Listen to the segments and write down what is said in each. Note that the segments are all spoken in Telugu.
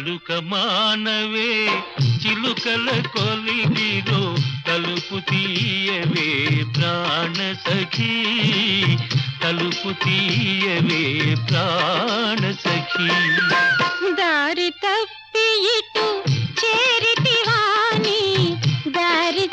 అలుక మానవే చిలుకల కొలిగిరో తలుపు తీయవే ప్రాణ సఖీ తలుపు తీయవే ప్రాణ సఖీ దారి తప్పి ఇటు చేరితివాని దారి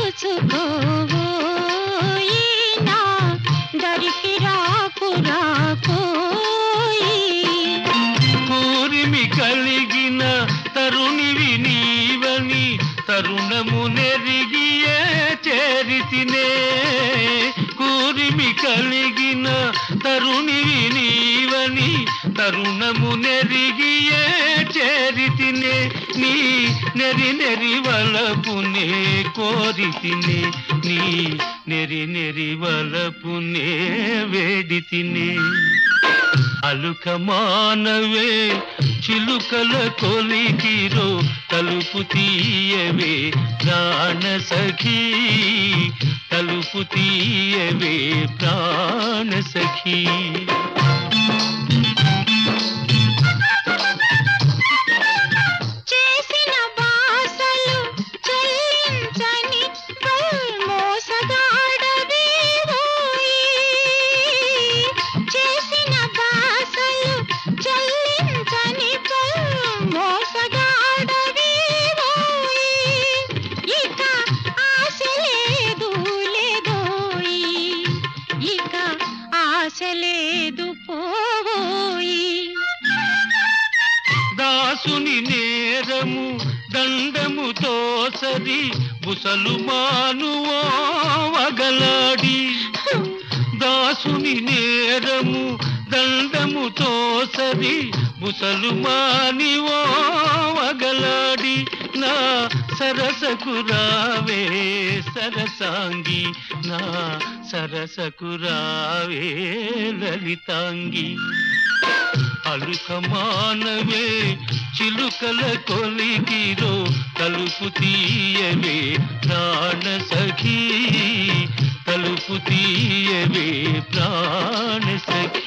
చూచుకోవోయి నా దరికి రాకు రాకోయి కూరిమి కలిగిన తరుణివి నీవని తరుణము నెరిగియే చేరితినే కూరిమి కలిగిన తరుణివి నీవని తరుణము నెరిగియే చేరితినే నీ నెరి నెరి వలపునే కోరితినే నీ నెరి నెరి వలపునే వేడితినే అలుక మానవే చిలుకల కొలికిరో తలుపు తీయవే ప్రాణ సఖీ తలుపు తీయవే ప్రాణ సఖీ చేసిన బాసలు చెల్లించని మోసగాడవేవోయి చేసిన బాసలు చెల్లించని మోసగాడవేవోయి ఇక ఆశ లేదు లేదోయి ఇక ఆశ లేదు పోయి దాసుని నేరము దండము తోసరి బుసలు మానువో వగలాడి దాసుని నేరము దండము తోసరి బుసలు మానివో వగలాడి నా సరసకు రావే సరసాంగి నా సరసకు రావే లలితాంగి అలుక మానవే చిలుకల కొలిగిరో తలుపు తీయవే ప్రాణ సఖీ తలుపు తీయవే ప్రాణ సఖీ